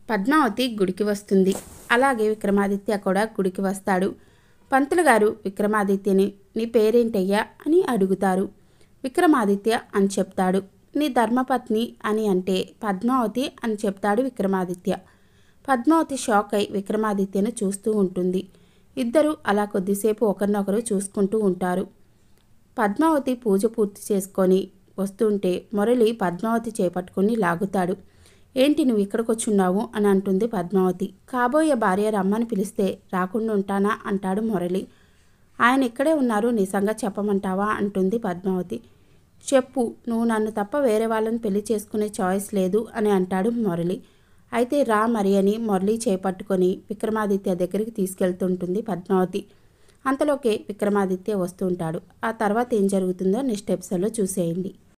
పద్మావతి గుడికి వస్తుంది అలాగే విక్రమాదిత్య కూడా గుడికి వస్తాడు పంతులు గారు విక్రమాదిత్యని నీ పేరేంటయ్యా అని అడుగుతారు విక్రమాదిత్య అని చెప్తాడు నీ ధర్మపత్ని అని అంటే పద్మావతి అని చెప్తాడు విక్రమాదిత్య పద్మావతి షాక్ అయి విక్రమాదిత్యను చూస్తూ ఉంటుంది ఇద్దరు అలా కొద్దిసేపు ఒకరినొకరు చూసుకుంటూ ఉంటారు పద్మావతి పూజ పూర్తి చేసుకొని వస్తుంటే మురళి పద్మావతి చేపట్టుకుని లాగుతాడు ఏంటి నువ్వు ఇక్కడికి వచ్చున్నావు అని అంటుంది పద్మావతి కాబోయే భార్య రమ్మని పిలిస్తే రాకుండా ఉంటానా అంటాడు మురళి ఆయన ఇక్కడే ఉన్నారు నిజంగా చెప్పమంటావా అంటుంది పద్మావతి చెప్పు నువ్వు నన్ను తప్ప వేరే వాళ్ళని పెళ్లి చేసుకునే చాయిస్ లేదు అని అంటాడు మురళి అయితే రా మరి అని మురళి చేపట్టుకొని విక్రమాదిత్య దగ్గరికి తీసుకెళ్తుంటుంది పద్మావతి అంతలోకే విక్రమాదిత్య వస్తూ ఉంటాడు ఆ తర్వాత ఏం జరుగుతుందో నెక్స్ట్ ఎపిసోడ్లో చూసేయండి